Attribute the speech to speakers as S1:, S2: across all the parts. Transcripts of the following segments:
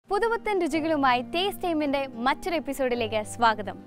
S1: പുതുപുത്തൻ രുചികളുമായി ടേസ്റ്റ് ടൈമിന്റെ മറ്റൊരു എപ്പിസോഡിലേക്ക് സ്വാഗതം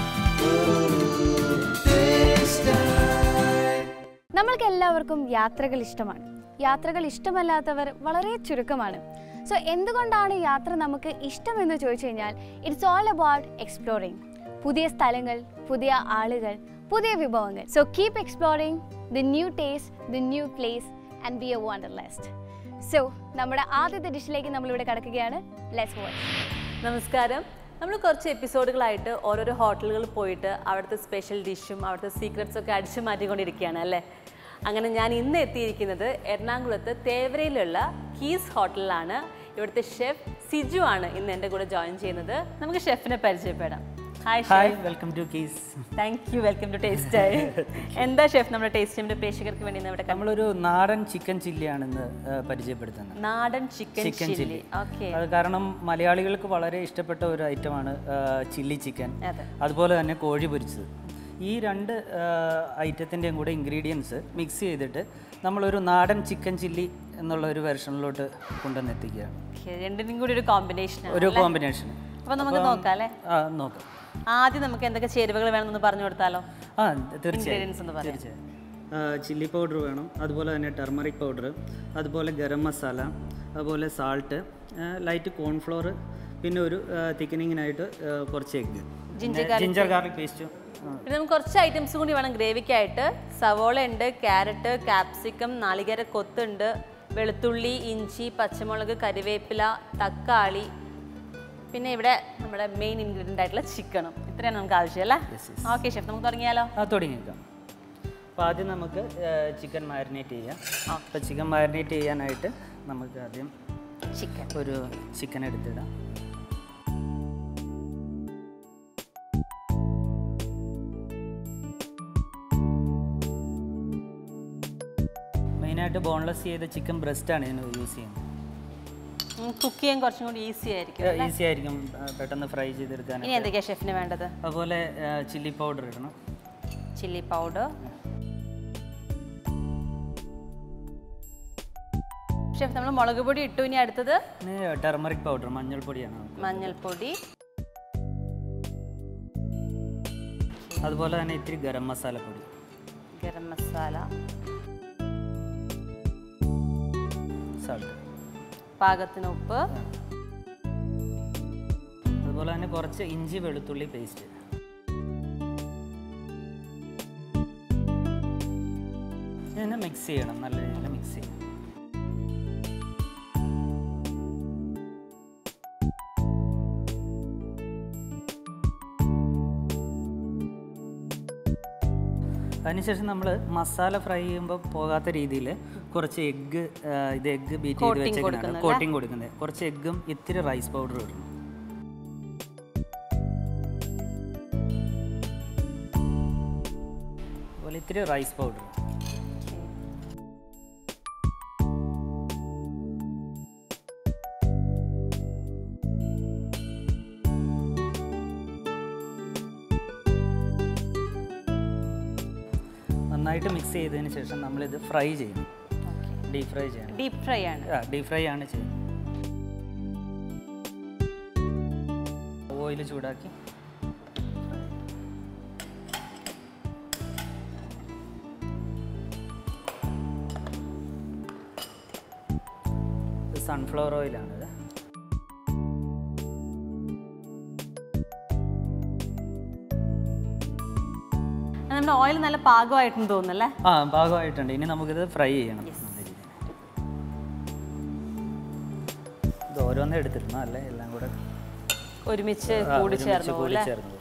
S1: നമ്മൾക്ക് എല്ലാവർക്കും യാത്രകൾ ഇഷ്ടമാണ് യാത്രകൾ ഇഷ്ടമല്ലാത്തവർ വളരെ ചുരുക്കമാണ് സോ എന്തുകൊണ്ടാണ് യാത്ര നമുക്ക് ഇഷ്ടമെന്ന് ചോദിച്ചു കഴിഞ്ഞാൽ ഇറ്റ്സ് ഓൾ അബൌട്ട് എക്സ്പ്ലോറിങ് പുതിയ സ്ഥലങ്ങൾ പുതിയ ആളുകൾ പുതിയ വിഭവങ്ങൾ so keep exploring the new taste the new place and be a wanderlust so നമ്മുടെ ആദ്യത്തെ ഡിഷിലേക്ക് നമ്മളിവിടെ കിടക്കുകയാണ് ലെറ്റ്സ് വാച്ച്
S2: നമസ്കാരം നമ്മൾ കുറച്ച് എപ്പിസോഡുകളായിട്ട് ഓരോരോ ഹോട്ടലുകളിൽ പോയിട്ട് അവിടുത്തെ സ്പെഷ്യൽ ഡിഷും അവിടുത്തെ സീക്രട്സ് ഒക്കെ അടിച്ചു മാറ്റിക്കൊണ്ടിരിക്കുകയാണ് അല്ലേ അങ്ങനെ ഞാൻ ഇന്ന് എത്തിയിരിക്കുന്നത് എറണാകുളത്ത് തേവരയിലുള്ള കീസ് ഹോട്ടലിലാണ് ഇവിടുത്തെ ഷെഫ് സിജു ആണ് ഇന്ന് എൻ്റെ കൂടെ ജോയിൻ ചെയ്യുന്നത് നമുക്ക് ഷെഫിനെ പരിചയപ്പെടാം hi
S3: hi
S2: chef
S3: welcome to keys
S2: thank you welcome to taste ആയി എന്താ ഷെഫ് നമ്മുടെ ടേസ്റ്റിൻ്റെ പ്രേക്ഷകർക്ക് വേണ്ടി ഇന്ന് ഇവിടെ കണ്ടു
S3: നമ്മളൊരു നാടൻ ചിക്കൻ ചില്ലിയാണ് ഇന്ന് ആ, പരിചയപ്പെടുത്തുന്നത്
S2: നാടൻ chicken
S3: chicken
S2: chilli
S3: chilli
S2: okay
S3: അത് കാരണം മലയാളികൾക്ക് വളരെ ഇഷ്ടപ്പെട്ട ഒരു ഐറ്റമാണ് ചില്ലി ചിക്കൻ
S2: അതെ
S3: അതുപോലെ തന്നെ കോഴി പൊരിച്ചത് ഈ രണ്ട് ഐറ്റത്തിൻ്റെയും കൂടെ ഇൻഗ്രീഡിയൻസ് മിക്സ് ചെയ്തിട്ട് നമ്മളൊരു നാടൻ ചിക്കൻ ചില്ലി എന്നുള്ള ഒരു വെർഷനിലോട്ട് കൊണ്ടുവന്ന് എത്തിക്കുകയാണ്
S2: ഓക്കെ രണ്ടിനും കൂടി ഒരു കോമ്പിനേഷൻ
S3: ഒരു കോമ്പിനേഷൻ
S2: അപ്പോൾ നമുക്ക് നോക്കാം അല്ലേ
S3: ആ നോക്കാം
S2: ആദ്യം നമുക്ക് എന്തൊക്കെ ചേരുവകൾ വേണമെന്ന് പറഞ്ഞു കൊടുത്താലോ
S3: ആ തീർച്ചയായും
S2: ഇൻഗ്രീഡിയൻസ് ഒന്ന് പറയാം
S3: തീർച്ചയായും ചില്ലി പൗഡർ വേണം അതുപോലെ തന്നെ ടെർമറിക് പൗഡർ അതുപോലെ ഗരം മസാല അതുപോലെ സാൾട്ട് ലൈറ്റ് കോൺഫ്ലോർ പിന്നെ ഒരു തിക്കനിങ്ങിനായിട്ട് കുറച്ച് എഗ്ഗ് ജിഞ്ചർ ഗാർലിക് പേസ്റ്റും
S2: പിന്നെ നമുക്ക് കുറച്ച് ഐറ്റംസ് കൂടി വേണം ഗ്രേവിക്കായിട്ട് സവോള ഉണ്ട് ക്യാരറ്റ് കാപ്സിക്കം നാളികേര കൊത്തുണ്ട് വെളുത്തുള്ളി ഇഞ്ചി പച്ചമുളക് കരിവേപ്പില തക്കാളി പിന്നെ ഇവിടെ നമ്മുടെ മെയിൻ ഇൻഗ്രീഡിയൻ്റ് ആയിട്ടുള്ള ചിക്കനും ഇത്രയാണ് നമുക്ക് ആവശ്യം അല്ലേ ഓക്കെ ഷെഫ് നമുക്ക് തുടങ്ങിയാലോ
S3: ആ തുടങ്ങിയേക്കാം അപ്പോൾ ആദ്യം നമുക്ക് ചിക്കൻ മാരിനേറ്റ് ചെയ്യാം അപ്പോൾ ചിക്കൻ മാരിനേറ്റ് ചെയ്യാനായിട്ട് നമുക്ക് ആദ്യം
S2: ചിക്കൻ
S3: ഒരു ചിക്കൻ എടുത്തിടാം മെയിനായിട്ട് ബോൺലെസ് ചെയ്ത ചിക്കൻ ബ്രസ്റ്റാണ് ഇതിന് യൂസ് ചെയ്യുന്നത്
S2: കുക്ക് ചെയ്യാൻ കുറച്ചും കൂടി ഈസി ആയിരിക്കും
S3: ഈസി ആയിരിക്കും ആ, പെട്ടെന്ന് ഫ്രൈ ചെയ്തെടുക്കാൻ
S2: ഇനി എന്തൊക്കെയാണ് ഷെഫിന് വേണ്ടത്
S3: അതുപോലെ ചില്ലി പൗഡർ ഇടണം
S2: ചില്ലി പൗഡർ ഷെഫ് നമ്മൾ മുളക് പൊടി ഇട്ടു ഇനി അടുത്തത്
S3: പിന്നെ ടെർമറിക് പൗഡർ മഞ്ഞൾപ്പൊടിയാണ് നമുക്ക്.
S2: മഞ്ഞൾപ്പൊടി
S3: അതുപോലെ തന്നെ ഇത്തിരി ഗരം മസാലപ്പൊടി
S2: ഗരം മസാല
S3: സാൾട്ട്
S2: പാകത്തിന് ഉപ്പ്
S3: അതുപോലെ തന്നെ കുറച്ച് ഇഞ്ചി വെളുത്തുള്ളി പേസ്റ്റ് ഇതിനെ മിക്സ് ചെയ്യണം നല്ല രീതിയിൽ മിക്സ് ചെയ്യണം അതിനുശേഷം നമ്മൾ മസാല ഫ്രൈ ചെയ്യുമ്പോൾ പോകാത്ത രീതിയിൽ കുറച്ച് എഗ്ഗ് ഇത് എഗ്ഗ് ബീറ്റ് ചെയ്ത് വെച്ചേക്കുന്നതാണ് കോട്ടിങ് കൊടുക്കുന്നത് കുറച്ച് എഗ്ഗും ഇത്തിരി റൈസ് പൗഡറും ഇടണം അതുപോലെ ഇത്തിരി റൈസ് പൗഡർ നന്നായിട്ട് മിക്സ് ചെയ്തതിന് ശേഷം നമ്മളിത് ഫ്രൈ ചെയ്യണം ഡീപ് ഫ്രൈ ചെയ്യണം
S2: ഡീപ് ഫ്രൈ ആണ്
S3: ആ ഡീപ് ഫ്രൈ ആണ് ചെയ്യുന്നത് ഓയിൽ ചൂടാക്കി സൺഫ്ലവർ ഓയിലാണിത്
S2: നമ്മുടെ ഓയിൽ നല്ല പാകമായിട്ടെന്ന് തോന്നുന്നല്ലേ
S3: ആ ഭാഗമായിട്ടുണ്ട് ഇനി നമുക്കിത് ഫ്രൈ ചെയ്യണം നല്ല രീതിയിൽ ഇത് ഓരോന്നേ എടുത്തിരുന്നു അല്ലേ എല്ലാം കൂടെ
S2: ഒരുമിച്ച്
S3: ആ,
S2: കൂടി
S3: ഒരുമിച്ച്
S2: ചേർന്നു
S3: കൂടി
S2: അല്ലേ
S3: ചേർന്ന് പോകും.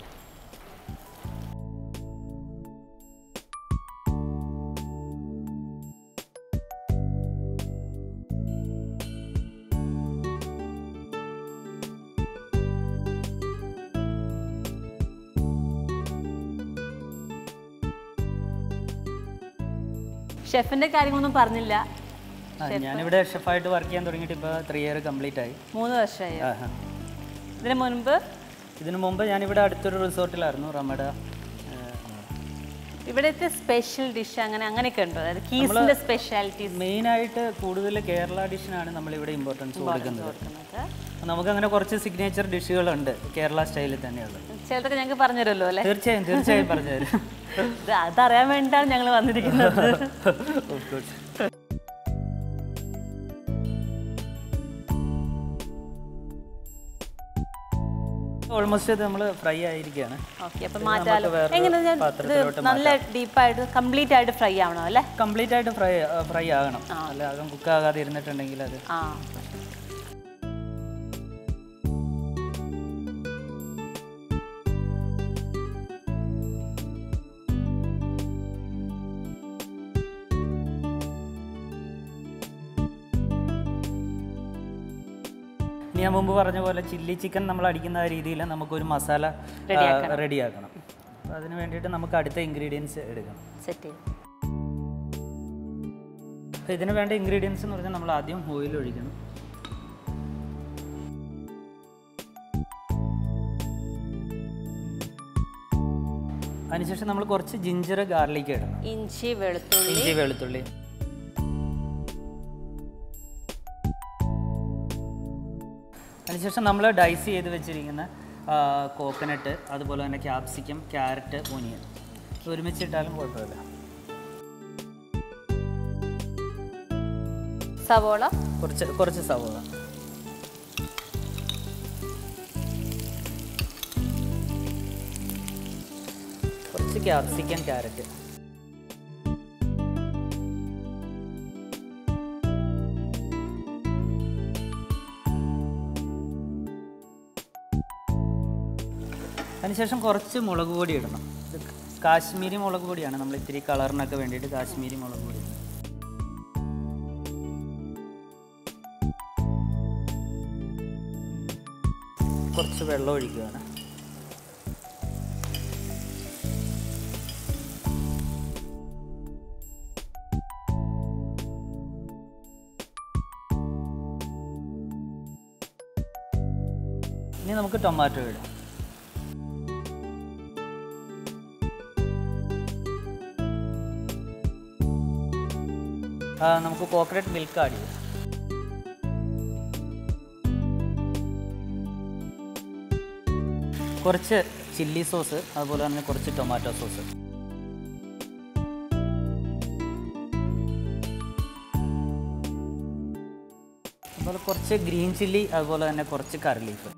S2: ഷെഫിന്റെ കാര്യങ്ങളൊന്നും പറഞ്ഞില്ല
S3: ആ, ഞാനിവിടെ ഷെഫായിട്ട് വർക്ക് ചെയ്യാൻ തുടങ്ങിയിട്ട് ഇപ്പോൾ ത്രീ ഇയർ കംപ്ലീറ്റ് ആയി
S2: മൂന്ന് വർഷമായി
S3: ആ, ആ.
S2: ഇതിന് മുൻപ്
S3: ഇതിനു മുമ്പ് ഞാനിവിടെ അടുത്തൊരു റിസോർട്ടിലായിരുന്നു റമഡ
S2: ഇവിടുത്തെ സ്പെഷ്യൽ ഡിഷ് അങ്ങനെ അങ്ങനെയൊക്കെ ഉണ്ടോ അതായത് കീസിന്റെ സ്പെഷ്യാലിറ്റീസ്
S3: മെയിനായിട്ട് കൂടുതൽ കേരള ഡിഷിനാണ് നമ്മളിവിടെ ഇമ്പോർട്ടൻസ് കൊടുക്കുന്നത്
S2: കൊടുക്കുന്നത്
S3: നമുക്കങ്ങനെ കുറച്ച് സിഗ്നേച്ചർ ഡിഷുകളുണ്ട് കേരള സ്റ്റൈലിൽ തന്നെയുള്ളത്
S2: ചിലതൊക്കെ ഞങ്ങൾക്ക് പറഞ്ഞു തരുമല്ലോ അല്ലേ
S3: തീർച്ചയായും തീർച്ചയായും പറഞ്ഞുതരും
S2: ഇത് അതറിയാൻ വേണ്ടിയിട്ടാണ് ഞങ്ങൾ വന്നിരിക്കുന്നത്
S3: Of course. ഓൾമോസ്റ്റ് ഇത് നമ്മൾ ഫ്രൈ ആയിരിക്കുകയാണ്
S2: ഓക്കെ അപ്പം
S3: ഇത്
S2: മാറ്റാലോ
S3: നമുക്ക് വേറൊരു
S2: എങ്ങനെ ഞാൻ ഇത്
S3: പാത്രത്തിലോട്ട്
S2: നല്ല ഡീപ്പായിട്ട് കംപ്ലീറ്റ് ആയിട്ട് ഫ്രൈ ആവണം അല്ലേ
S3: കംപ്ലീറ്റ് ആയിട്ട് ഫ്രൈ ഫ്രൈ ആകണം അല്ല അകം കുക്ക് ആകാതെ ഇരുന്നിട്ടുണ്ടെങ്കിൽ അത്
S2: ആ
S3: ഇനി ഞാൻ മുമ്പ് പറഞ്ഞ പോലെ ചില്ലി ചിക്കൻ നമ്മൾ അടിക്കുന്ന ആ രീതിയിൽ നമുക്കൊരു മസാല റെഡിയാക്കണം അപ്പോൾ അതിന് വേണ്ടിയിട്ട് നമുക്ക് അടുത്ത ഇൻഗ്രീഡിയൻസ് എടുക്കണം
S2: സെറ്റ് ചെയ്യും
S3: അപ്പോൾ ഇതിന് വേണ്ട ഇൻഗ്രീഡിയൻസ് എന്ന് പറഞ്ഞാൽ നമ്മൾ ആദ്യം ഓയിൽ ഒഴിക്കണം അതിനുശേഷം നമ്മൾ കുറച്ച് ജിഞ്ചർ ഗാർലിക് ഇടണം
S2: ഇഞ്ചി വെളുത്തുള്ളി
S3: ഇഞ്ചി വെളുത്തുള്ളി അതിനുശേഷം നമ്മൾ ഡൈസ് ചെയ്ത് വെച്ചിരിക്കുന്ന കോക്കനട്ട് അതുപോലെ തന്നെ ക്യാപ്സിക്കം ക്യാരറ്റ് ഓനിയൻ ഒരുമിച്ചിട്ടാലും കുഴപ്പമില്ല
S2: സവോള
S3: കുറച്ച് കുറച്ച് സവോള കുറച്ച് ക്യാപ്സിക്കം ക്യാരറ്റ് അതിനുശേഷം കുറച്ച് മുളക് പൊടി ഇടണം ഇത് കാശ്മീരി മുളക് പൊടിയാണ് നമ്മൾ ഇത്തിരി കളറിനൊക്കെ വേണ്ടിയിട്ട് കാശ്മീരി മുളക് പൊടി ഇടുന്നത്. കുറച്ച് വെള്ളം ഒഴിക്കുകയാണ് ഇനി നമുക്ക് ടൊമാറ്റോ ഇടാം ആ, നമുക്ക് കോക്കനട്ട് മിൽക്ക് ആഡ് ചെയ്യാം കുറച്ച് ചില്ലി സോസ് അതുപോലെ തന്നെ കുറച്ച് ടൊമാറ്റോ സോസ് അതുപോലെ കുറച്ച് ഗ്രീൻ ചില്ലി അതുപോലെ തന്നെ കുറച്ച് കറി ലീഫ്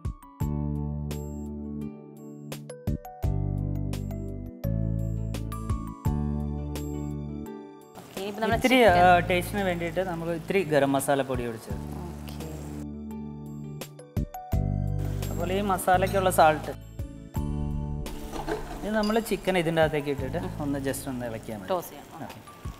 S2: ഇനിയിപ്പോൾ നമ്മൾ
S3: ഇത്തിരി ടേസ്റ്റിന് വേണ്ടിയിട്ട് നമുക്ക് ഇത്തിരി ഗരം മസാല പൊടി ഒഴിച്ചത് അതുപോലെ ഈ മസാലയ്ക്കുള്ള സാൾട്ട് ഇത് നമ്മൾ ചിക്കൻ ഇതിൻ്റെ അകത്തേക്ക് ഇട്ടിട്ട് ഒന്ന് ജസ്റ്റ് ഒന്ന് ഇളക്കിയാൽ മതി
S2: ടോസ് ചെയ്യണം
S3: ഓക്കെ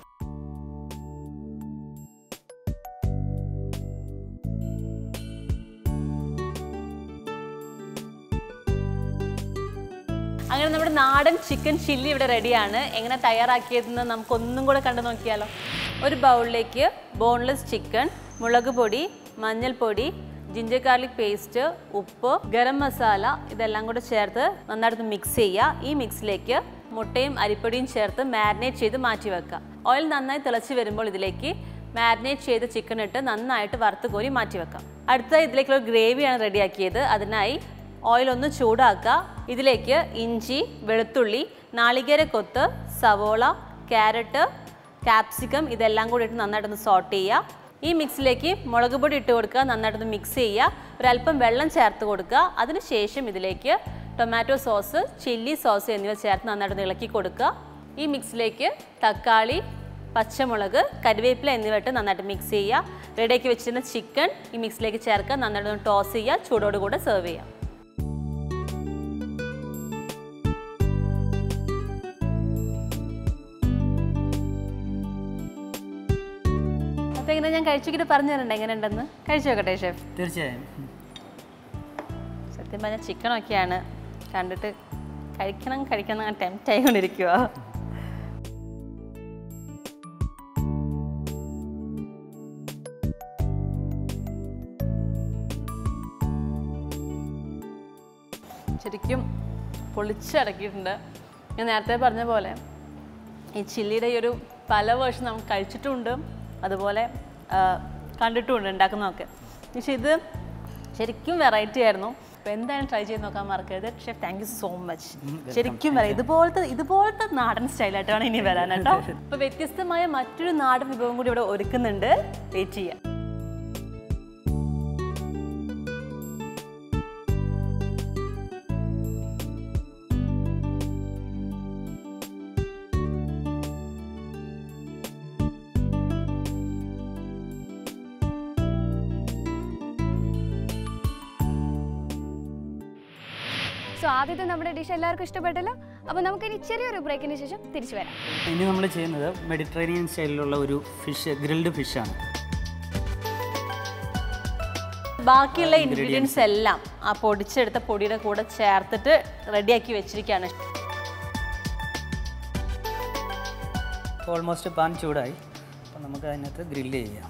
S2: അങ്ങനെ നമ്മുടെ നാടൻ ചിക്കൻ ചില്ലി ഇവിടെ റെഡിയാണ് എങ്ങനെ തയ്യാറാക്കിയതെന്ന് നമുക്കൊന്നും കൂടെ കണ്ടു നോക്കിയാലോ ഒരു ബൗളിലേക്ക് ബോൺലെസ് ചിക്കൻ മുളക് പൊടി മഞ്ഞൾപ്പൊടി ജിഞ്ചർ ഗാർലിക് പേസ്റ്റ് ഉപ്പ് ഗരം മസാല ഇതെല്ലാം കൂടെ ചേർത്ത് നന്നായിട്ട് മിക്സ് ചെയ്യുക ഈ മിക്സിലേക്ക് മുട്ടയും അരിപ്പൊടിയും ചേർത്ത് മാരിനേറ്റ് ചെയ്ത് മാറ്റി വെക്കുക ഓയിൽ നന്നായി തിളച്ച് വരുമ്പോൾ ഇതിലേക്ക് മാരിനേറ്റ് ചെയ്ത ചിക്കൻ ഇട്ട് നന്നായിട്ട് വറുത്ത് കോരി മാറ്റി വെക്കാം അടുത്തതായി ഇതിലേക്കുള്ള ഗ്രേവിയാണ് റെഡിയാക്കിയത് അതിനായി ഓയിൽ ഒന്ന് ചൂടാക്കുക ഇതിലേക്ക് ഇഞ്ചി വെളുത്തുള്ളി നാളികേര കൊത്ത് സവോള ക്യാരറ്റ് ക്യാപ്സിക്കം ഇതെല്ലാം കൂടി ഇട്ട് നന്നായിട്ടൊന്ന് സോട്ട് ചെയ്യുക ഈ മിക്സിലേക്ക് മുളക് പൊടി ഇട്ട് കൊടുക്കുക നന്നായിട്ടൊന്ന് മിക്സ് ചെയ്യുക ഒരല്പം വെള്ളം ചേർത്ത് കൊടുക്കുക അതിനുശേഷം ഇതിലേക്ക് ടൊമാറ്റോ സോസ് ചില്ലി സോസ് എന്നിവ ചേർത്ത് നന്നായിട്ടൊന്ന് ഇളക്കി കൊടുക്കുക ഈ മിക്സിലേക്ക് തക്കാളി പച്ചമുളക് കരിവേപ്പില എന്നിവ ഇട്ട് നന്നായിട്ട് മിക്സ് ചെയ്യുക റെഡിയാക്കി വെച്ചിരുന്ന ചിക്കൻ ഈ മിക്സിലേക്ക് ചേർക്കുക നന്നായിട്ടൊന്ന് ടോസ് ചെയ്യുക ചൂടോടുകൂടെ സെർവ് ചെയ്യുക അപ്പോൾ ഇങ്ങനെ ഞാൻ കഴിച്ചിട്ട് പറഞ്ഞു തരണ്ടേ എങ്ങനെ ഉണ്ടെന്ന് കഴിച്ചു നോക്കട്ടെ ഷെഫ്
S3: തീർച്ചയായും
S2: സത്യം പറഞ്ഞാൽ ചിക്കനൊക്കെയാണ് കണ്ടിട്ട് കഴിക്കണം കഴിക്കണം ടെംപ്റ്റ് ആയിക്കൊണ്ടിരിക്കുക ശരിക്കും പൊളിച്ചടക്കിയിട്ടുണ്ട് ഞാൻ നേരത്തെ പറഞ്ഞ പോലെ ഈ ചില്ലിയുടെ ഈ ഒരു പല വേർഷൻ നമുക്ക് കഴിച്ചിട്ടുമുണ്ട് അതുപോലെ ആ, കണ്ടിട്ടുമുണ്ട് ഉണ്ടാക്കുന്നതൊക്കെ പക്ഷേ ഇത് ശരിക്കും വെറൈറ്റി ആയിരുന്നു അപ്പോൾ എന്തായാലും ട്രൈ ചെയ്ത് നോക്കാൻ മറക്കരുത് chef thank you so much ശരിക്കും വരാം ഇതുപോലത്തെ ഇതുപോലത്തെ നാടൻ സ്റ്റൈലായിട്ടാണ് ഇനി വരാൻ കേട്ടോ അപ്പോൾ വ്യത്യസ്തമായ മറ്റൊരു നാടൻ വിഭവം കൂടി ഇവിടെ ഒരുക്കുന്നുണ്ട് വെയിറ്റ് ചെയ്യാം
S1: സോ ആദ്യത്തെ നമ്മുടെ ഡിഷ് എല്ലാവർക്കും ഇഷ്ടപ്പെട്ടല്ലോ അപ്പോൾ നമുക്കിനി ചെറിയൊരു ബ്രേക്കിന് ശേഷം തിരിച്ചു വരാം
S3: ഇനി നമ്മൾ ചെയ്യുന്നത് മെഡിറ്ററേനിയൻ സ്റ്റൈലിലുള്ള ഒരു ഫിഷ് ഗ്രിൽഡ് ഫിഷാണ്
S2: ബാക്കിയുള്ള ഇൻഗ്രീഡിയൻസ് എല്ലാം ആ പൊടിച്ചെടുത്ത പൊടിയുടെ കൂടെ ചേർത്തിട്ട് റെഡിയാക്കി വെച്ചിരിക്കുകയാണ്
S3: ഓൾമോസ്റ്റ് പാൻ ചൂടായി അപ്പോൾ നമുക്ക് അതിനകത്ത് ഗ്രില്ല് ചെയ്യാം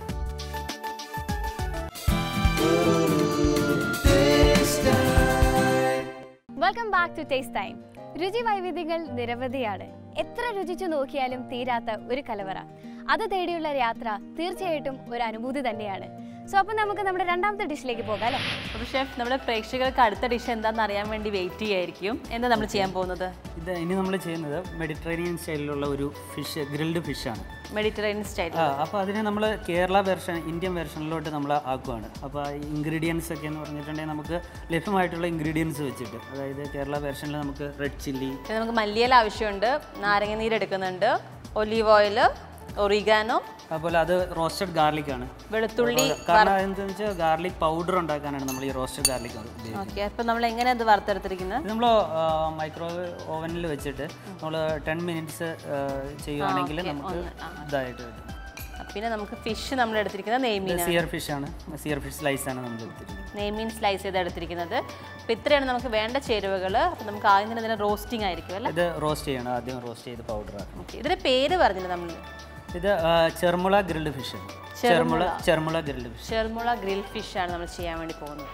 S1: welcome back to taste time രുചി വൈവിധ്യങ്ങൾ നിരവധിയാണ് എത്ര രുചിച്ചു നോക്കിയാലും തീരാത്ത ഒരു കലവറ അത് തേടിയുള്ള യാത്ര തീർച്ചയായിട്ടും ഒരു അനുഭൂതി തന്നെയാണ് സോ അപ്പോൾ നമുക്ക് നമ്മുടെ രണ്ടാമത്തെ ഡിഷിലേക്ക് പോകാം അല്ലേ
S2: അപ്പോൾ ഷെഫ് നമ്മുടെ പ്രേക്ഷകർക്ക് അടുത്ത ഡിഷ് എന്താണെന്ന് അറിയാൻ വേണ്ടി വെയിറ്റ് ചെയ്യായിരിക്കും എന്താ നമ്മൾ ചെയ്യാൻ പോകുന്നത്
S3: ഇത് ഇനി നമ്മൾ ചെയ്യുന്നത് മെഡിറ്ററേനിയൻ സ്റ്റൈലിലുള്ള ഒരു ഫിഷ് ഗ്രിൽഡ് ഫിഷാണ്
S2: മെഡിറ്ററേനിയൻ സ്റ്റൈൽ
S3: ആ അപ്പോൾ അതിനെ നമ്മൾ കേരള വെർഷൻ ഇന്ത്യൻ വെർഷനിലോട്ട് നമ്മൾ ആക്കുവാണ് അപ്പോൾ ഇൻഗ്രീഡിയൻസ് ഒക്കെ എന്ന് പറഞ്ഞിട്ടുണ്ടെങ്കിൽ നമുക്ക് ലഭ്യമായിട്ടുള്ള ഇൻഗ്രീഡിയൻസ് വെച്ചിട്ട് അതായത് കേരള വെർഷനിൽ നമുക്ക് റെഡ് ചില്ലി
S2: പിന്നെ നമുക്ക് മല്ലിയില ആവശ്യമുണ്ട് നാരങ്ങ നീര് എടുക്കുന്നുണ്ട് ഒലീവ് ഓയിൽ ഒറിഗാനോ
S3: അതുപോലെ അത് റോസ്റ്റഡ് ഗാർലിക് ആണ്
S2: വെളുത്തുള്ളി
S3: കാരണം എന്താണെന്ന് വെച്ചാൽ ഗാർലിക് പൗഡർ ഉണ്ടാക്കാനാണ് നമ്മൾ ഈ റോസ്റ്റഡ് ഗാർലിക് ഉപയോഗിക്കുന്നത്
S2: ഓക്കെ അപ്പം നമ്മൾ എങ്ങനെയാണ് അത് വറുത്തെടുത്തിരിക്കുന്നത്
S3: ഇത് നമ്മൾ മൈക്രോവേവ് ഓവനിൽ വെച്ചിട്ട് നമ്മൾ ടെൻ മിനിറ്റ്സ് ചെയ്യുവാണെങ്കിൽ നമുക്ക് ഇതായിട്ട് കിട്ടും
S2: പിന്നെ നമുക്ക് ഫിഷ് നമ്മൾ എടുത്തിരിക്കുന്നത് നെയ്മീൻ
S3: സിയർ ഫിഷ് ആണ് സിയർ ഫിഷ് സ്ലൈസ് ആണ് നമ്മൾ എടുത്തിരിക്കുന്നത്
S2: നെയ്മീൻ സ്ലൈസ് ചെയ്ത് എടുത്തിരിക്കുന്നത് അപ്പം ഇത്രയാണ് നമുക്ക് വേണ്ട ചേരുവകൾ അപ്പം നമുക്ക് ആദ്യം തന്നെ ഇതിന് റോസ്റ്റിംഗ് ആയിരിക്കും അല്ലേ
S3: ഇത് റോസ്റ്റ് ചെയ്യണം ആദ്യം റോസ്റ്റ് ചെയ്ത് പൗഡർ ആക്കണം
S2: ഓക്കെ ഇതിൻ്റെ പേര് പറഞ്ഞില്ല നമ്മൾ
S3: ഇത് ആ, chermoula grilled fish chermoula chermoula grilled fish
S2: chermoula grill fish ആണ് നമ്മൾ ചെയ്യാൻ വേണ്ടി പോകുന്നത്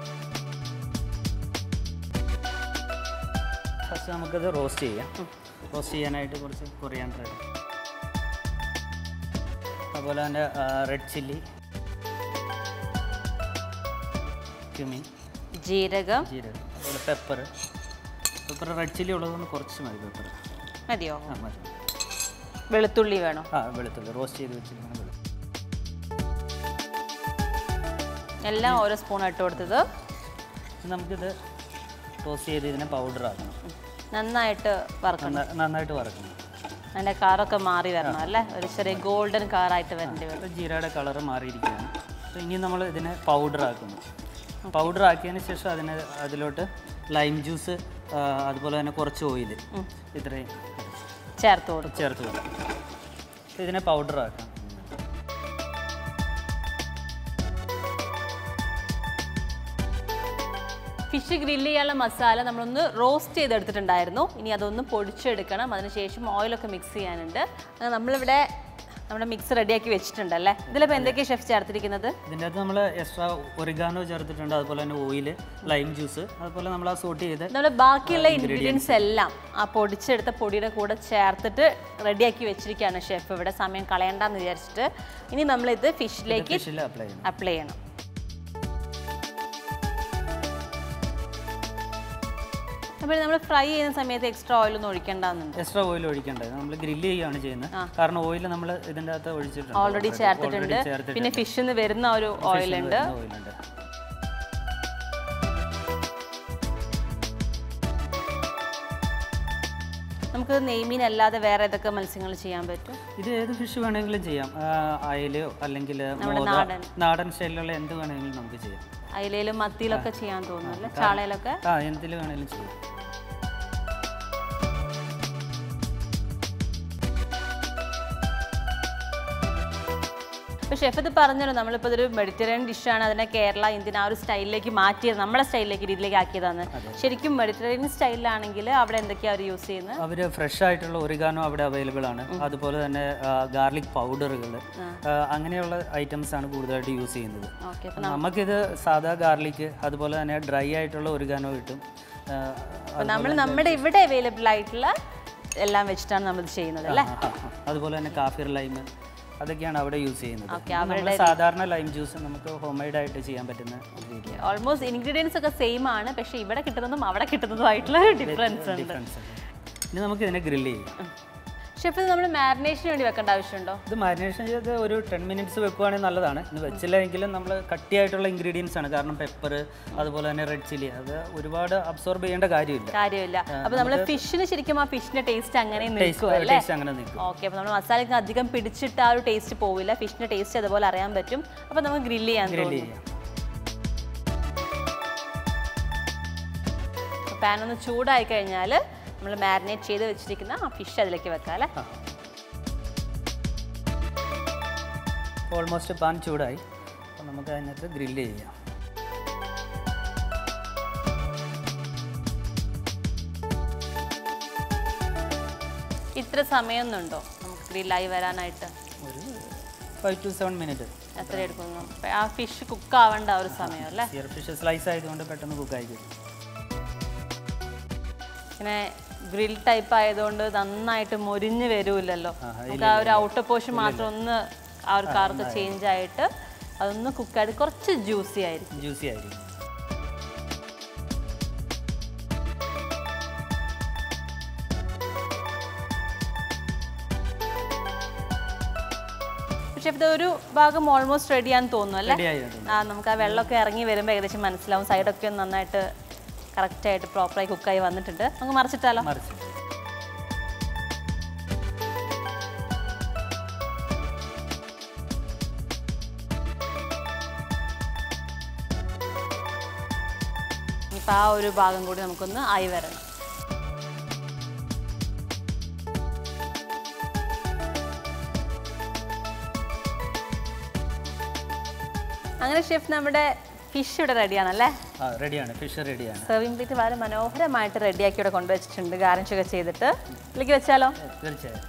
S3: ഫസ്റ്റ് നമുക്കത് റോസ്റ്റ് ചെയ്യാം റോസ്റ്റ് ചെയ്യാനായിട്ട് കുറച്ച് കൊറിയാണ്ടർ അതുപോലെ തന്നെ റെഡ് ചില്ലി ക്യുമിൻ
S2: ജീരകം
S3: ജീരകം അതുപോലെ പെപ്പർ പെപ്പർ റെഡ് ചില്ലി ഉള്ളതുകൊണ്ട് കുറച്ച് മതി പെപ്പർ
S2: മതിയോ
S3: ആ മതി
S2: വെളുത്തുള്ളി വേണോ
S3: ആ വെളുത്തുള്ളി റോസ്റ്റ് ചെയ്ത് വെച്ചിരിക്കുന്ന വെളുത്തുള്ളി
S2: എല്ലാം ഓരോ സ്പൂൺ ഇട്ട് കൊടുത്തത്
S3: ഇനി നമുക്കിത് റോസ്റ്റ് ചെയ്ത് ഇതിനെ പൗഡർ ആക്കണം
S2: നന്നായിട്ട് വറുക്കണം
S3: നന്നാ- നന്നായിട്ട് വറക്കണം
S2: അതിൻ്റെ കാറൊക്കെ മാറി വരണം അല്ലേ ഒരു ചെറിയ ഗോൾഡൻ കാറായിട്ട് വരേണ്ടി വരും
S3: ഇപ്പോൾ ജീരയുടെ കളറ് മാറിയിരിക്കുകയാണ് അപ്പോൾ ഇനി നമ്മൾ ഇതിനെ പൗഡർ ആക്കുന്നു പൗഡർ ആക്കിയതിന് ശേഷം അതിന് അതിലോട്ട് ലൈം ജ്യൂസ് അതുപോലെ തന്നെ കുറച്ച് ഓയിൽ ഇത്രയും
S2: ചേർത്ത് കൊടുക്കും
S3: ചേർത്ത് കൊടുക്കും അപ്പോൾ ഇതിനെ പൗഡർ ആക്കാം
S2: ഫിഷ് ഗ്രില്ല് ചെയ്യാനുള്ള മസാല നമ്മളൊന്ന് റോസ്റ്റ് ചെയ്തെടുത്തിട്ടുണ്ടായിരുന്നു ഇനി അതൊന്ന് പൊടിച്ചെടുക്കണം അതിനുശേഷം ഓയിലൊക്കെ മിക്സ് ചെയ്യാനുണ്ട് അങ്ങനെ നമ്മളിവിടെ നമ്മുടെ മിക്സ് റെഡിയാക്കി വെച്ചിട്ടുണ്ടല്ലേ ഇതിലിപ്പോൾ എന്തൊക്കെയാണ് ഷെഫ് ചേർത്തിരിക്കുന്നത്
S3: ഇതിൻ്റെ അകത്ത് നമ്മൾ എക്സ്ട്രാ ഒറിഗാനോ ചേർത്തിട്ടുണ്ട് അതുപോലെ തന്നെ ഓയിൽ ലൈം ജ്യൂസ് അതുപോലെ നമ്മൾ ആ സോട്ട് ചെയ്ത്
S2: നമ്മൾ ബാക്കിയുള്ള ഇൻഗ്രീഡിയൻസ് എല്ലാം ആ പൊടിച്ചെടുത്ത പൊടിയുടെ കൂടെ ചേർത്തിട്ട് റെഡിയാക്കി വെച്ചിരിക്കുകയാണ് ഷെഫ് ഇവിടെ സമയം കളയണ്ടെന്ന് വിചാരിച്ചിട്ട് ഇനി നമ്മളിത് ഫിഷിലേക്ക്
S3: ഫിഷിൽ അപ്ലൈ ചെയ്യണം
S2: അപ്ലൈ ചെയ്യണം അപ്പോൾ നമ്മൾ ഫ്രൈ ചെയ്യുന്ന സമയത്ത് എക്സ്ട്രാ ഓയിലൊന്നും ഒഴിക്കേണ്ടെന്നുണ്ട്
S3: എക്സ്ട്രാ ഓയിൽ ഒഴിക്കേണ്ടത് നമ്മൾ ഗ്രില്ല് ചെയ്യുകയാണ് ചെയ്യുന്നത് കാരണം ഓയിൽ നമ്മൾ ഇതിൻ്റെ അകത്ത് ഒഴിച്ചിട്ടുണ്ട്
S2: ഓൾറെഡി ചേർത്തിട്ടുണ്ട്
S3: ചേർത്തിട്ടുണ്ട്.
S2: പിന്നെ ഫിഷിൽ നിന്ന് വരുന്ന ഒരു ഓയിൽ ഉണ്ട്
S3: ഓയിലുണ്ട്
S2: നമുക്ക് നെയ്മീൻ അല്ലാതെ വേറെ ഏതൊക്കെ മത്സ്യങ്ങൾ ചെയ്യാൻ പറ്റും
S3: ഇത് ഏത് ഫിഷ് വേണമെങ്കിലും ചെയ്യാം ആ, അയലയോ അല്ലെങ്കിൽ
S2: നമ്മുടെ
S3: മോത,
S2: നാടൻ.
S3: നാടൻ സ്റ്റൈലിലുള്ള എന്ത് വേണമെങ്കിലും നമുക്ക് ചെയ്യാം
S2: അയിലയിലും മത്തിയിലൊക്കെ ചെയ്യാൻ തോന്നുന്നു അല്ലേ ചാളയിലൊക്കെ
S3: ആ എന്തിൽ വേണമെങ്കിലും ചെയ്യാം
S2: അപ്പോൾ ഷെഫ് ഇത് പറഞ്ഞല്ലോ നമ്മളിപ്പോൾ ഇതൊരു മെഡിറ്ററേനിയൻ ഡിഷാണ് അതിനെ കേരള ഇന്ത്യൻ ആ ഒരു സ്റ്റൈലിലേക്ക് മാറ്റിയത് നമ്മുടെ സ്റ്റൈലിലേക്ക് രീതിയിലേക്ക് ആക്കിയതാണ് ശരിക്കും മെഡിറ്ററേനിയൻ സ്റ്റൈലിലാണെങ്കിൽ അവിടെ എന്തൊക്കെയാണ് അവർ യൂസ് ചെയ്യുന്നത്
S3: അവർ ഫ്രഷ് ആയിട്ടുള്ള ഒറിഗാനോ അവിടെ അവൈലബിൾ ആണ് അതുപോലെ തന്നെ ഗാർലിക് പൗഡറുകൾ അങ്ങനെയുള്ള ഐറ്റംസ് ആണ് കൂടുതലായിട്ട് യൂസ് ചെയ്യുന്നത്
S2: ഓക്കെ
S3: നമുക്കിത് സാധാ ഗാർലിക് അതുപോലെ തന്നെ ഡ്രൈ ആയിട്ടുള്ള ഒറിഗാനോ കിട്ടും ആ,
S2: അപ്പോൾ നമ്മൾ നമ്മുടെ ഇവിടെ അവൈലബിൾ ആയിട്ടുള്ള എല്ലാം വെച്ചിട്ടാണ് നമ്മൾ ചെയ്യുന്നത് അല്ലേ
S3: ആ, ആ, ആ. അതുപോലെ തന്നെ കാഫിർ ലൈം അതൊക്കെയാണ് അവിടെ യൂസ് ചെയ്യുന്നത്
S2: Okay,
S3: നമ്മൾ സാധാരണ ലൈം ജ്യൂസ് നമുക്ക് ഹോം മെയ്ഡ് ആയിട്ട് ചെയ്യാൻ പറ്റുന്ന രീതിയാണ്
S2: ഓൾമോസ്റ്റ് ഇൻഗ്രീഡിയൻസ് ഒക്കെ സെയിം ആണ് പക്ഷെ ഇവിടെ കിട്ടുന്നതും അവിടെ കിട്ടുന്നതുമായിട്ടുള്ള ഒരു ഡിഫറൻസ് ഉണ്ട്
S3: ഡിഫറൻസ് ഇനി നമുക്ക് ഇതിനെ ഗ്രില്ല് ചെയ്യാം
S2: ഷെഫ് നമ്മൾ മാരിനേഷന് വേണ്ടി വെക്കേണ്ട ആവശ്യമുണ്ടോ
S3: ഇത് മാരിനേഷൻ ചെയ്ത് ഒരു ടെൻ മിനിറ്റ്സ് വെക്കുവാണെങ്കിൽ നല്ലതാണ് ഇനി വെച്ചില്ലെങ്കിലും നമ്മൾ കട്ടിയായിട്ടുള്ള ഇൻഗ്രീഡിയൻസ് ആണ് കാരണം പെപ്പർ അതുപോലെ തന്നെ റെഡ് ചില്ലി അത് ഒരുപാട് അബ്സോർബ് ചെയ്യേണ്ട കാര്യമില്ല
S2: കാര്യമില്ല അപ്പൊ നമ്മൾ ഫിഷിന് ശരിക്കും ആ ഫിഷിന്റെ ടേസ്റ്റ് അങ്ങനെ നിൽക്കും അല്ലേ
S3: ടേസ്റ്റ് അങ്ങനെ നിൽക്കും
S2: ഓക്കെ അപ്പോൾ നമ്മൾ മസാലയ്ക്ക് അധികം പിടിച്ചിട്ട് ആ ഒരു ടേസ്റ്റ് പോവില്ല ഫിഷിന്റെ ടേസ്റ്റ് അതുപോലെ അറിയാൻ പറ്റും അപ്പോൾ നമുക്ക് ഗ്രില്ല് ചെയ്യാൻ
S3: ഗ്രില്ല്
S2: തോന്നും
S3: ചെയ്യാം
S2: പാൻ ഒന്ന് ചൂടായി കഴിഞ്ഞാൽ നമ്മൾ മാരിനേറ്റ് ചെയ്ത് വെച്ചിരിക്കുന്ന ആ ഫിഷ് അതിലേക്ക് വെക്കാം അല്ലേ
S3: ഓൾമോസ്റ്റ് പാൻ ചൂടായി അപ്പോൾ നമുക്ക് അതിനകത്ത് ഗ്രില്ല് ചെയ്യാം
S2: ഇത്ര സമയമൊന്നുണ്ടോ നമുക്ക് ഗ്രില്ലായി വരാനായിട്ട്
S3: ഒരു ഫൈവ് ടു സെവൻ മിനിറ്റ്
S2: എത്ര എടുക്കുന്നു അപ്പൊ ആ ഫിഷ് കുക്ക് ആവേണ്ട ആ ഒരു സമയം അല്ലേ
S3: സിയർ ഫിഷ് സ്ലൈസ് ആയതുകൊണ്ട് പെട്ടെന്ന് കുക്കായി കിട്ടും
S2: ഇങ്ങനെ ഗ്രിൽ ടൈപ്പ് ആയതുകൊണ്ട് നന്നായിട്ട് മൊരിഞ്ഞ് വരൂലല്ലോ
S3: ആ,
S2: നമുക്ക് ആ ഒരു ഔട്ടർ പോർഷൻ മാത്രം ഒന്ന് ആ ഒരു കാർക്ക് ചേഞ്ച് ആയിട്ട് അതൊന്ന് കുക്കായിട്ട് കുറച്ച് ജ്യൂസി ആയിരിക്കും
S3: ജ്യൂസി ആയിരിക്കും
S2: പക്ഷെ ഇത് ഒരു ഭാഗം ഓൾമോസ്റ്റ് റെഡി ആണെന്ന് തോന്നുന്നു അല്ലേ
S3: റെഡി ആയിരുന്നു
S2: ആ നമുക്ക് ആ വെള്ളമൊക്കെ ഇറങ്ങി വരുമ്പോൾ ഏകദേശം മനസ്സിലാവും സൈഡൊക്കെ ഒന്ന് നന്നായിട്ട് കറക്റ്റായിട്ട് പ്രോപ്പറായി കുക്കായി വന്നിട്ടുണ്ട് നമുക്ക് മറിച്ചിട്ടാലോ
S3: മറിച്ച്
S2: ഇനിയിപ്പോൾ ആ ഒരു ഭാഗം കൂടി നമുക്കൊന്ന് ആയി വരണം അങ്ങനെ ഷെഫ് നമ്മുടെ ഫിഷ് ഇവിടെ റെഡിയാണല്ലേ
S3: ആ റെഡിയാണ് ഫിഷ് റെഡിയാണ്
S2: സെർവിംഗ് പ്ലേറ്റ് വളരെ മനോഹരമായിട്ട് റെഡിയാക്കി ഇവിടെ കൊണ്ടുവച്ചിട്ടുണ്ട് ഗാർണിഷ് ഒക്കെ ചെയ്തിട്ട് ഇതിലേക്ക് വെച്ചാലോ
S3: തീർച്ചയായും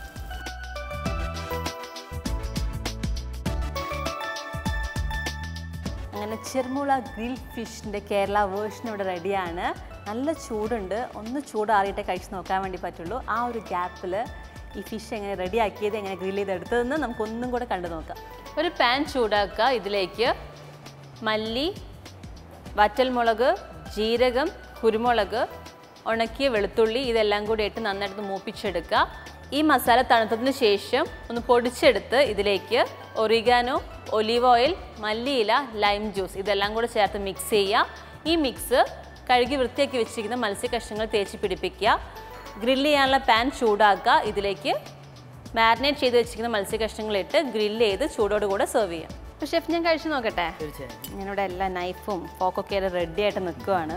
S2: അങ്ങനെ ചെറുമുള ഗ്രിൽ ഫിഷിൻ്റെ കേരള വേർഷൻ ഇവിടെ റെഡിയാണ് നല്ല ചൂടുണ്ട് ഒന്ന് ചൂടാറിയിട്ടേ കഴിച്ച് നോക്കാൻ വേണ്ടി പറ്റുള്ളൂ ആ ഒരു ഗ്യാപ്പിൽ ഈ ഫിഷ് എങ്ങനെ റെഡിയാക്കിയത് എങ്ങനെ ഗ്രിൽ ചെയ്തെടുത്തതെന്ന് നമുക്കൊന്നും കൂടെ കണ്ടു നോക്കാം ഒരു പാൻ ചൂടാക്കുക ഇതിലേക്ക് മല്ലി വറ്റൽമുളക് ജീരകം കുരുമുളക് ഉണക്കിയ വെളുത്തുള്ളി ഇതെല്ലാം കൂടി ഇട്ട് നന്നായിട്ട് മൂപ്പിച്ചെടുക്കുക ഈ മസാല തണുത്തതിന് ശേഷം ഒന്ന് പൊടിച്ചെടുത്ത് ഇതിലേക്ക് ഒറിഗാനോ ഒലീവ് ഓയിൽ മല്ലിയില ലൈം ജ്യൂസ് ഇതെല്ലാം കൂടെ ചേർത്ത് മിക്സ് ചെയ്യുക ഈ മിക്സ് കഴുകി വൃത്തിയാക്കി വെച്ചിരിക്കുന്ന മത്സ്യകഷ്ണങ്ങൾ തേച്ച് പിടിപ്പിക്കുക ഗ്രില്ല് ചെയ്യാനുള്ള പാൻ ചൂടാക്കുക ഇതിലേക്ക് മാരിനേറ്റ് ചെയ്ത് വെച്ചിരിക്കുന്ന മത്സ്യകഷ്ണങ്ങളിട്ട് ഗ്രില്ല് ചെയ്ത് ചൂടോടുകൂടെ സെർവ് ചെയ്യാം അപ്പോൾ ഷെഫ് ഞാൻ കഴിച്ചു നോക്കട്ടെ
S3: തീർച്ചയായും
S2: ഞാനിവിടെ എല്ലാ നൈഫും ഫോക്കൊക്കെ റെഡി ആയിട്ട് നിൽക്കുവാണ്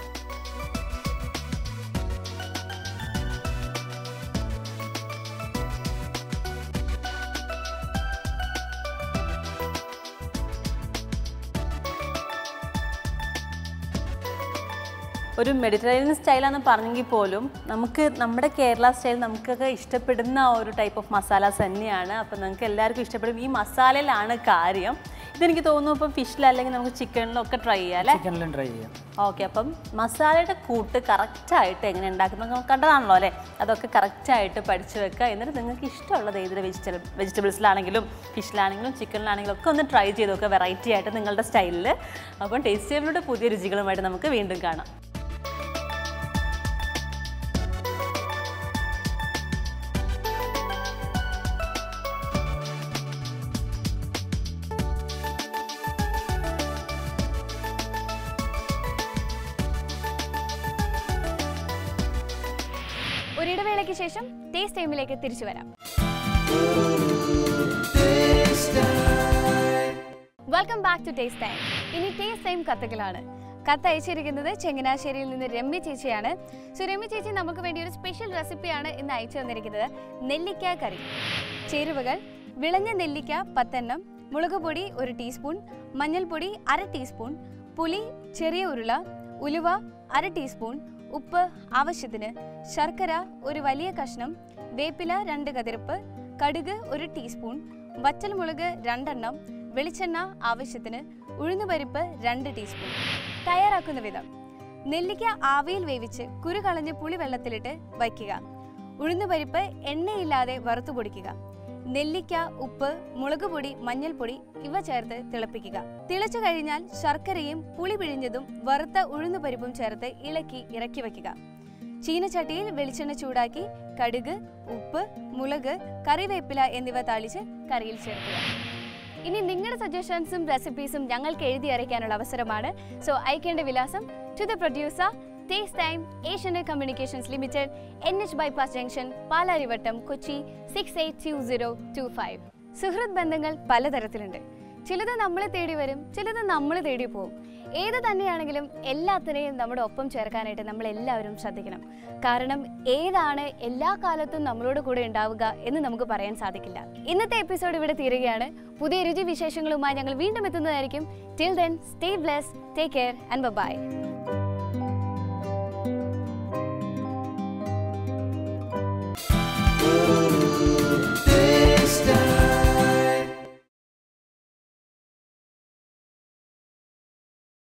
S2: ഒരു മെഡിറ്ററേനിയൻ സ്റ്റൈലാന്ന് പറഞ്ഞെങ്കിൽ പോലും നമുക്ക് നമ്മുടെ കേരള സ്റ്റൈൽ നമുക്കൊക്കെ ഇഷ്ടപ്പെടുന്ന ആ ഒരു ടൈപ്പ് ഓഫ് മസാലാസ് തന്നെയാണ് അപ്പം നിങ്ങൾക്ക് എല്ലാവർക്കും ഇഷ്ടപ്പെടും ഈ മസാലയിലാണ് കാര്യം ഇതെനിക്ക് തോന്നുന്നു ഇപ്പം ഫിഷിലല്ലെങ്കിൽ നമുക്ക് ചിക്കനിലൊക്കെ ട്രൈ ചെയ്യാം അല്ലേ
S3: ചിക്കനിലും ട്രൈ ചെയ്യാം
S2: ഓക്കെ അപ്പം മസാലയുടെ കൂട്ട് കറക്റ്റായിട്ട് എങ്ങനെ ഉണ്ടാക്കുന്നത് നമുക്ക് കണ്ടതാണല്ലോ അല്ലേ അതൊക്കെ കറക്റ്റായിട്ട് പഠിച്ചു വെക്കുക എന്നിട്ട് നിങ്ങൾക്ക് ഇഷ്ടമുള്ളത് ഏതൊരു വെജിറ്റബിൾ വെജിറ്റബിൾസിലാണെങ്കിലും ഫിഷിലാണെങ്കിലും ചിക്കനിലാണെങ്കിലും ഒക്കെ ഒന്ന് ട്രൈ ചെയ്ത് നോക്കുക വെറൈറ്റി ആയിട്ട് നിങ്ങളുടെ സ്റ്റൈലിൽ അപ്പം ടേസ്റ്റ് ടേബിളിലൂടെ പുതിയ രുചികളുമായിട്ട് നമുക്ക് വീണ്ടും കാണാം
S1: ഒരിടവേളയ്ക്ക് ശേഷം ടേസ്റ്റ് ടൈമിലേക്ക് തിരിച്ചു വരാം welcome back to taste time ഇനി ടേസ്റ്റ് ടൈം കത്തുകളാണ് കത്ത് അയച്ചിരിക്കുന്നത് ചെങ്ങനാശ്ശേരിയിൽ നിന്ന് രമ്യ ചേച്ചിയാണ് സോ രമ്യ ചേച്ചി നമുക്ക് വേണ്ടി ഒരു സ്പെഷ്യൽ റെസിപ്പിയാണ് ഇന്ന് അയച്ചു തന്നിരിക്കുന്നത് നെല്ലിക്ക കറി ചേരുവകൾ വിളഞ്ഞ നെല്ലിക്ക പത്തെണ്ണം മുളക് പൊടി ഒരു ടീസ്പൂൺ മഞ്ഞൾപ്പൊടി അര ടീസ്പൂൺ പുളി ചെറിയ ഉരുള ഉലുവ അര ടീസ്പൂൺ ഉപ്പ് ആവശ്യത്തിന് ശർക്കര ഒരു വലിയ കഷ്ണം വേപ്പില രണ്ട് കതിർപ്പ് കടുക് ഒരു ടീസ്പൂൺ വറ്റൽമുളക് രണ്ടെണ്ണം വെളിച്ചെണ്ണ ആവശ്യത്തിന് ഉഴുന്നുപരിപ്പ് രണ്ട് ടീസ്പൂൺ തയ്യാറാക്കുന്ന വിധം നെല്ലിക്ക ആവിയിൽ വേവിച്ച് കുരു കളഞ്ഞ് പുളി വെള്ളത്തിലിട്ട് വയ്ക്കുക ഉഴുന്നുപരിപ്പ് എണ്ണയില്ലാതെ വറുത്തു പൊടിക്കുക നെല്ലിക്ക ഉപ്പ് മുളക് പൊടി മഞ്ഞൾപ്പൊടി ഇവ ചേർത്ത് തിളപ്പിക്കുക തിളച്ചു കഴിഞ്ഞാൽ ശർക്കരയും പുളി പിഴിഞ്ഞതും വറുത്ത ഉഴുന്നുപരിപ്പും ചേർത്ത് ഇളക്കി ഇറക്കി വയ്ക്കുക ചീനച്ചട്ടിയിൽ വെളിച്ചെണ്ണ ചൂടാക്കി കടുക് ഉപ്പ് മുളക് കറിവേപ്പില എന്നിവ താളിച്ച് കറിയിൽ ചേർക്കുക ഇനി നിങ്ങളുടെ സജഷൻസും റെസിപ്പീസും ഞങ്ങൾക്ക് എഴുതി അറിയിക്കാനുള്ള അവസരമാണ് സോ അയക്കേണ്ട വിലാസം to the producer taste time Asian communications limited N H bypass junction Palarivattam Kochi six eight two zero two five സുഹൃത്ത് ബന്ധങ്ങൾ പലതരത്തിലുണ്ട് ചിലത് നമ്മളെ തേടി വരും ചിലത് നമ്മൾ തേടി പോകും ഏത് തന്നെയാണെങ്കിലും എല്ലാത്തിനെയും നമ്മുടെ ഒപ്പം ചേർക്കാനായിട്ട് നമ്മൾ എല്ലാവരും ശ്രദ്ധിക്കണം കാരണം ഏതാണ് എല്ലാ കാലത്തും നമ്മളോട് കൂടെ ഉണ്ടാവുക എന്ന് നമുക്ക് പറയാൻ സാധിക്കില്ല ഇന്നത്തെ എപ്പിസോഡ് ഇവിടെ തീരുകയാണ് പുതിയ രുചി വിശേഷങ്ങളുമായി ഞങ്ങൾ വീണ്ടും എത്തുന്നതായിരിക്കും till then stay bless take care and by